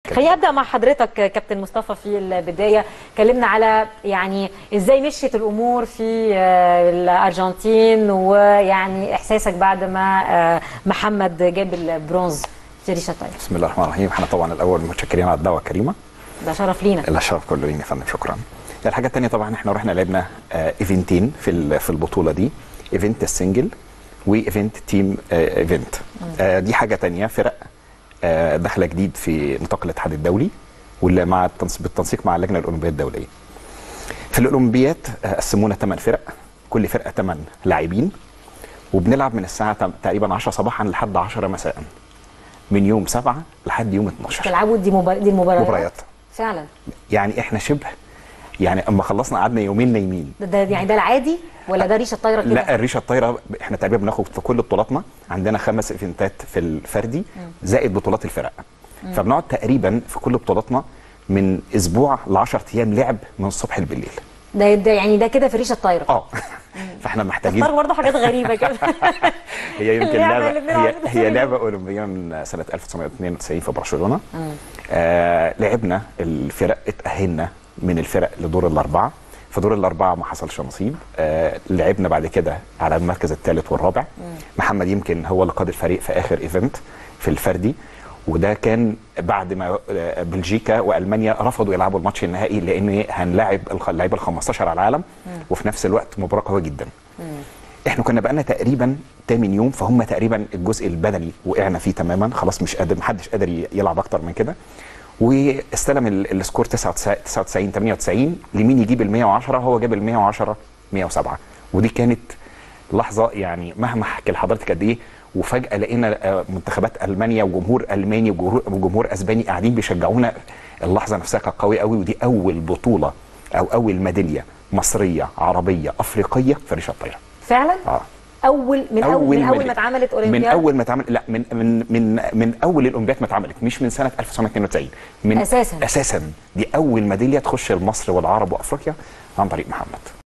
خليني ابدا مع حضرتك كابتن مصطفى في البدايه كلمنا على يعني ازاي مشيت الامور في آه، الارجنتين ويعني احساسك بعد ما آه، محمد جاب البرونز في ريشه طيب بسم الله الرحمن الرحيم احنا طبعا الاول متشكرين على الدعوه الكريمه ده شرف لينا لا الشرف كله لينا يا فندم شكرا الحاجه الثانيه طبعا احنا رحنا لعبنا آه، ايفنتين في ال- في البطوله دي ايفنت السنجل وايفنت تيم آه، ايفنت آه، دي حاجه تانية فرق آه، داخله جديد في نطاق الاتحاد الدولي واللي مع التنسيق بالتنسيق مع اللجنه الاولمبيه الدوليه في الاولمبيات آه، قسمونا 8 فرق كل فرقه 8 لاعبين وبنلعب من الساعه تم- تقريبا 10 صباحا لحد 10 مساء من يوم 7 لحد يوم 12 تلعبوا دي مبار... دي المباريات مباريات فعلا يعني احنا شبه يعني اما خلصنا قعدنا يومين نايمين ده, ده يعني ده العادي ولا ده ريشه طايره كده لا الريشه الطايره احنا تقريبا بناخد في كل بطولاتنا عندنا خمس ايفنتات في الفردي زائد بطولات الفرق فبنقعد تقريبا في كل بطولاتنا من اسبوع ل 10 ايام لعب من الصبح بالليل ده, ده يعني ده كده في ريشه طايره اه فاحنا محتاجين اختار برضه حاجات غريبه كده هي يمكن اللعبة لعبه اللي بنلعب هي, بنسميها. هي لعبه اولمبيه من سنه 1992 في برشلونه آه لعبنا الفرق اتاهلنا من الفرق لدور الاربعه في دور الاربعه ما حصلش نصيب آه لعبنا بعد كده على المركز الثالث والرابع محمد يمكن هو اللي قاد الفريق في اخر ايفنت في الفردي وده كان بعد ما آه، بلجيكا والمانيا رفضوا يلعبوا الماتش النهائي لان هنلاعب الخ- اللعيبه ال 15 على العالم وفي نفس الوقت مباراه قويه جدا احنا كنا بقالنا تقريبا 8 يوم فهم تقريبا الجزء البدني وقعنا فيه تماما خلاص مش قادر محدش قادر ي- يلعب اكتر من كده واستلم ال- السكور 99 99 98 لمين يجيب ال 110 هو جاب ال 110 107 ودي كانت لحظه يعني مهما احكي لحضرتك قد ايه وفجاه لقينا آه، منتخبات المانيا وجمهور الماني وجمهور وجمهور اسباني قاعدين بيشجعونا اللحظه نفسها كانت قويه قوي ودي اول بطوله او اول ميداليه مصريه عربيه افريقيه في ريشه الطايره فعلا اه اول من اول من اول ميدالية. ما اتعملت اولمبياد من اول ما اتعمل لا من من من من اول الاولمبياد ما اتعملت مش من سنه 1992 من أساساً. اساسا دي اول ميداليه تخش لمصر والعرب وافريقيا عن طريق محمد